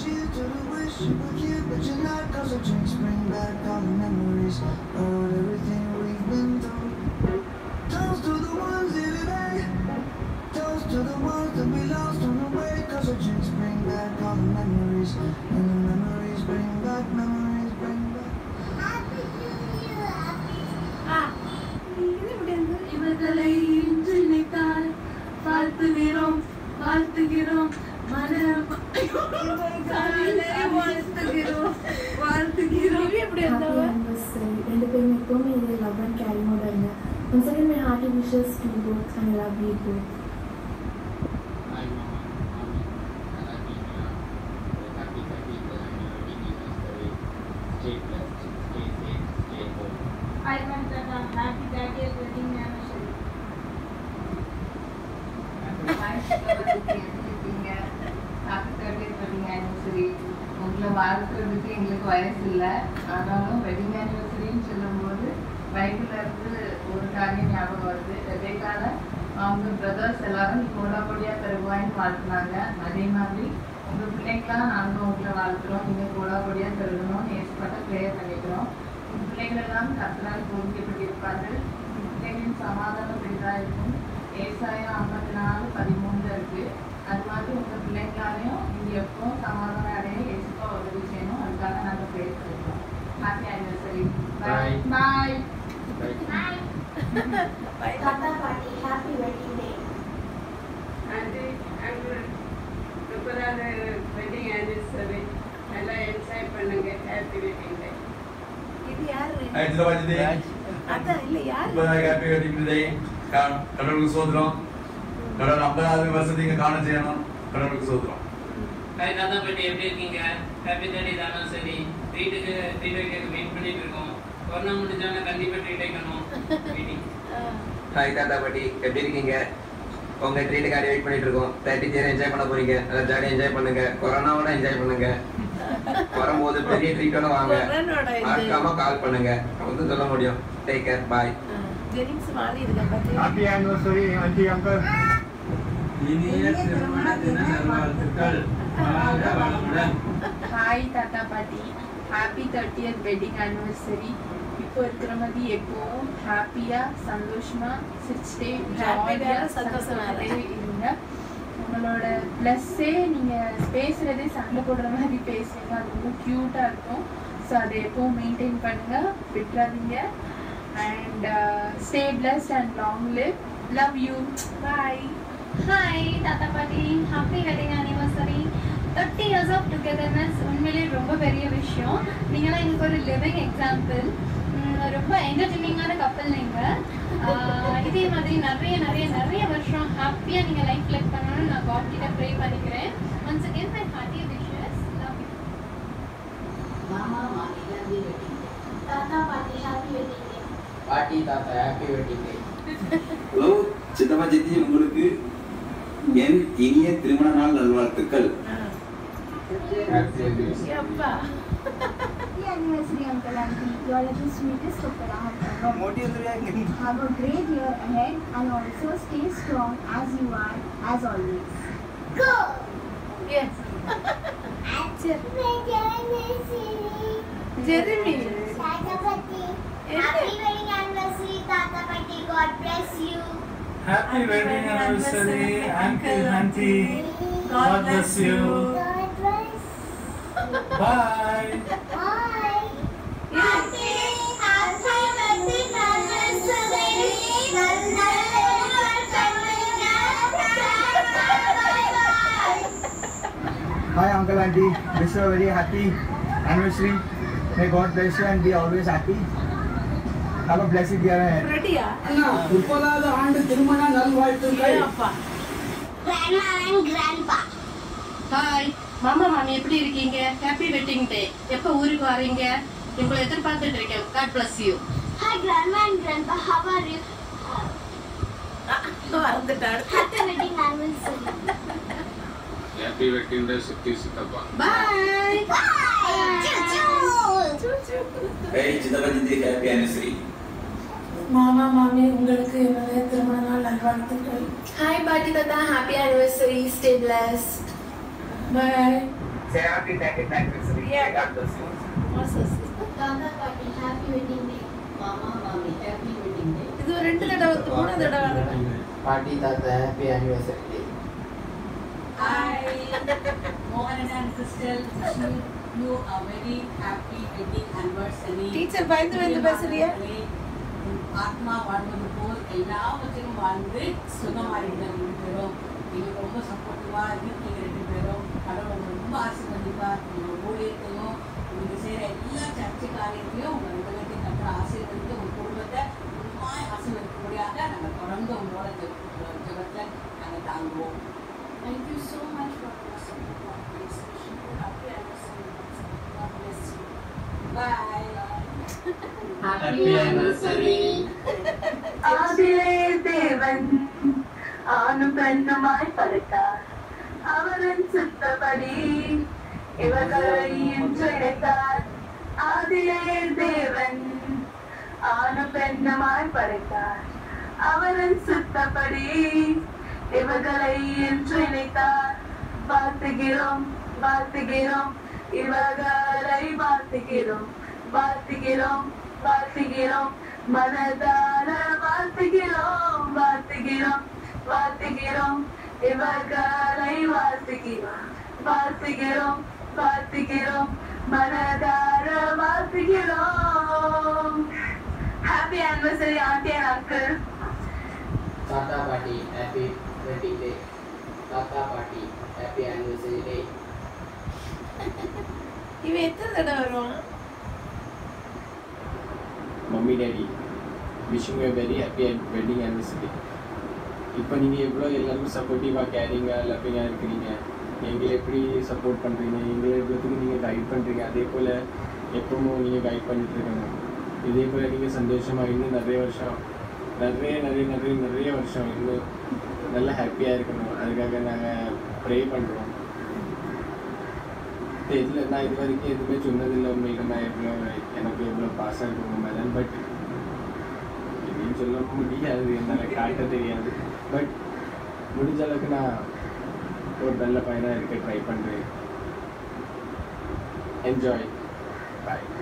cheers to the wish you were here, but you're not. Cause the drinks bring back all the memories of everything we've been through. Toast to the ones here today. Toast to the ones that we lost on the way. Cause the drinks bring back all the memories. And the memories bring back, memories bring back. இவர்களை இன்று நினைத்தால் வாழ்த்துகிறோம் வாழ்த்துகிறோம் மன வாழ்த்துகிறோம் வாழ்த்துகிறோம் எப்படி Happy anniversary. ரெண்டு பேரும் எப்பவுமே இதே லவ் அண்ட் கேரிங்கோட இருங்க once again my hearty wishes to both and love you both Hi, Mama. Mommy. I love you, Mia. Happy 30th anniversary. Stay blessed. Stay safe. Stay home. I want that happy 30th wedding anniversary. உங்களை வாழ்த்துறதுக்கு எங்களுக்கு வயசு இல்லை ஆனாலும் wedding ஆனிவர்சரின்னு சொல்லும்போது பைபிள்ல இருந்து ஒரு காரியம் ஞாபகம் வருது ரெபேக்கால அவங்க பிரதர்ஸ் எல்லாரும் கோடாபடியா பெருகுவாயின்னு வாழ்த்துனாங்க அதே மாதிரி உங்க பிள்ளைங்களாம் நாங்களும் உங்களை வாழ்த்துறோம் நீங்க கோடாபடியா பெருகணும்னு ஏற்பட்ட ப்ரேயர் பண்ணிக்கிறோம் உங்க பிள்ளைகள் எல்லாம் கத்தனால் போதிக்கப்பட்டிருப்பார்கள் உங்க பிள்ளைகளின் சமாதானம் பெரிதா இருக்கும் ஏசாயம் ஐம்பத்தி நாலு பதிமூணுல இருக்கு அது மாதிரி உங்க பிள்ளைங்களாலையும் நீங்க எப்பவும் சமாதானம் அடைய ஏசுப்பா உதவி செய்யணும் அதுக்காக நாங்க ப்ரேயர் பண்ணிக்கிறோம் happy anniversary Bye. Bye Bye. தாத்தா பாட்டி ஹாப்பி வெட்டிங் டே ஆண்டி அங்கே முப்பதாவது வெட்டிங் ஆனிவர்சரி நல்லா என்ஜாய் பண்ணுங்க ஹாப்பி வெட்டிங் டே இது யாரு ஹைதராபாத் அதான் இல்ல யாரு முப்பதாவது ஹாப்பி வெட்டிங் டே கடவுளுக்கு சோதரம் கடவுள் ஐம்பதாவது வருஷத்தை இங்க காண செய்யணும் கடவுளுக்கு சோதரம் ஹாய் தாத்தா பாட்டி எப்படி இருக்கீங்க ஹாப்பி தேர்ட்டி தானே சரி ட்ரீட்டுக்கு ட்ரீட் வைக்க வெயிட் பண்ணிட்டு இருக்கோம் கொரோனா முடிஞ்சோன்னா கண்டிப்பா ட்ரீட் வைக்கணும் மீட்டிங் ஹாய் தாத்தா பாட்டி எப்படி இருக்கீங்க உங்க ட்ரீட்டுக்காடி வெயிட் பண்ணிட்டு இருக்கோம் தேர்ட்டி தேர் என்ஜாய் பண்ண போறீங்க நல்லா ஜாலியாக என்ஜாய் பண்ணுங்க கொரோனாவோட என்ஜாய் பண்ணுங்க வரும்போது பெரிய ட்ரீட்டோட வாங்க கொரோனாவோட enjoy. மறக்காம கால் பண்ணுங்க வந்து சொல்ல முடியும் டேக் கேர் பாய் ஜெனிங்ஸ் மாறி இருக்கா பாத்து ஹாப்பி ஆனிவர்சரி ஆண்டி அங்கிள் இனிய திருமண தின நல்வாழ்த்துக்கள் வாழ்க வளமுடன் ஹாய் தாத்தா பாட்டி ஹாப்பி தேர்ட்டியத் வெட்டிங் ஆனிவர்சரி இப்போ இருக்கிற மாதிரி எப்பவும் ஹாப்பியா சந்தோஷமா சிரிச்சுட்டே Happy ஜாலியா வேற, சந்தோஷமா இரு. சந்தோஷமாவே இருங்க உங்களோட ப்ளஸ்ஸே நீங்க பேசுறதே சண்டை போடுற மாதிரி பேசுறீங்க அது ரொம்ப க்யூட்டா இருக்கும் ஸோ அதை எப்பவும் மெயின்டைன் பண்ணுங்க விட்டுறாதீங்க and stay blessed and long live love you bye hi தாத்தா பாட்டி happy wedding anniversary thirty years of togetherness உண்மையிலேயே ரொம்ப பெரிய விஷயம் நீங்களாம் எங்களுக்கு ஒரு லிவிங் எக்ஸாம்பிள் ரொம்ப என்டர்டெய்னிங்கான கப்பல் நீங்கள் இதே மாதிரி நிறைய நிறைய நிறைய வருஷம் ஹாப்பியாக நீங்கள் லைஃப் லிவ் பண்ணணும்னு நான் காட் கிட்ட ப்ரே பண்ணிக்கிறேன் once again my hearty wishes love you தாத்தா பாட்டி ஹாப்பி வெட்டிங் டே பாட்டி தாத்தா ஹாப்பி வெட்டிங் டே ஹலோ சித்தப்பா சித்தி உங்களுக்கு என் இனிய திருமண நாள் நல்வாழ்த்துக்கள் ஹாப்பி anniversary. அப்பா Happy anniversary, Uncle Auntie. You are the sweetest couple I have ever met. Have a great year ahead and also stay strong as you are, as always. Go! Yes Jeremy Happy wedding anniversary, Tata Patti. God bless you. Happy wedding anniversary, Uncle Auntie. God bless you. God bless. Bye. Bye. Happy, happy wedding anniversary. Hi Uncle Auntie, wish you a very happy anniversary. May God bless you and be always happy. Have a blessed year ahead. ரெடியா முப்பதாவது ஆண்டு திருமண நல்வாழ்த்துக்கள் அப்பா Grandma and Grandpa. Hi மாமா மாமி எப்படி இருக்கீங்க ஹாப்பி வெட்டிங் டே எப்போ ஊருக்கு வரீங்க உங்களை எதிர்பார்த்துட்டு இருக்கேன் god bless you Hi, Grandma and Grandpa. How are you? மறந்துட்டாரு Happy wedding anniversary. Happy wedding day சுத்தி சித்தப்பா பாய் ஏய் சித்தப்பா சித்தி ஹாப்பி ஆனிவர்சரி மாமா மாமி உங்களுக்கு என்னுடைய திருமண நாள் நல்வாழ்த்துக்கள் ஹாய் பாட்டி தாத்தா happy anniversary stay blessed bye Say happy 30th anniversary. Yeah. God bless you. தாத்தா பாட்டி ஹாப்பி வெட்டிங் டே மாமா மாமி ஹாப்பி வெட்டிங் டே இது ஒரு ரெண்டு தடவை மூணு தடவை வரணும். பாட்டி தாத்தா happy anniversary day Hi, Mohan and Crystal, wishing you a very happy wedding anniversary. Teacher, பயந்து பயந்து பேசுறியா? உன் ஆத்மா வாழ்வது போல் எல்லாவற்றிலும் வாழ்ந்து சுகமாயிருந்த ரெண்டு பேரும் நீங்க ரொம்ப சப்போர்ட்டிவா இருக்கீங்க ரெண்டு பேரும் கடவுள் உங்களை ரொம்ப ஆசீர்வதிப்பார் உங்க ஊழியத்தையும் நீங்க செய்யற எல்லா சர்ச்சை காரியத்தையும் உங்க ரெண்டு பேர்த்தையும் கற்று ஆசீர்வதித்து உங்க குடும்பத்தை ரொம்ப ஆசீர்வதிக்கும்படியாக நாங்கள் தொடர்ந்து உங்களோட ஜெப- ஜெபத்தை நாங்கள் தாங்குவோம் Thank you so much for your support. Please wish you a happy anniversary. God bless you. Bye. Happy anniversary. ஆதிலே தேவன் ஆணும் பெண்ணுமாய் படைத்தார் அவரின் சித்தப்படி இவர்களை இன்று இணைத்தார் ஆதிலே தேவன் ஆணும் பெண்ணுமாய் படைத்தார் அவரின் சித்தப்படி இவர்களை இன்று இணைத்தார் வாழ்த்துகிறோம் வாழ்த்துகிறோம் இவர்களை வாழ்த்துகிறோம் வாழ்த்துகிறோம் வாழ்த்துகிறோம் மனதார வாழ்த்துகிறோம் வாழ்த்துகிறோம் வாழ்த்துகிறோம் இவர்களை வாழ்த்துகிறோம் வாழ்த்துகிறோம் வாழ்த்துகிறோம் மனதார வாழ்த்துகிறோம் happy anniversary aunty and uncle தாத்தா பாட்டி ஹாப்பி வெட்டிங் டே தாத்தா பாட்டி ஹாப்பி ஆனிவர்சரி டே இவன் எத்தனை தடவை வருவான் mummy daddy wishing you very happy wedding anniversary இப்போ நீங்கள் எவ்வளோ எல்லாரும் சப்போர்ட்டிவாக கேரிங்காக லவ்விங்காக இருக்கிறீங்க எங்களை எப்படி சப்போர்ட் பண்ணுறீங்க எங்களை எவ்வளோத்துக்கு நீங்கள் கைட் பண்ணுறீங்க அதே போல் எப்பவும் நீங்கள் கைட் பண்ணிட்டு இருக்கணும் இதே போல் நீங்கள் சந்தோஷமாக இன்னும் நிறைய வருஷம் நிறைய நிறைய நிறைய நிறைய வருஷம் இன்னும் நல்ல ஹாப்பியாக இருக்கணும் அதுக்காக நாங்கள் ப்ரே பண்ணுறோம் இதில் நான் இது வரைக்கும் எதுவுமே சொன்னதில்லை உங்களுக்கு நான் எவ்வளோ எனக்கு எவ்வளோ பாசம் இருக்கு உங்கள் மேலே பட் எதையும் சொல்ல முடியாது என்னால் காட்ட தெரியாது பட் முடிஞ்ச அளவுக்கு நான் ஒரு நல்ல பையனாக இருக்க ட்ரை பண்ணுறேன் என்ஜாய் பாய்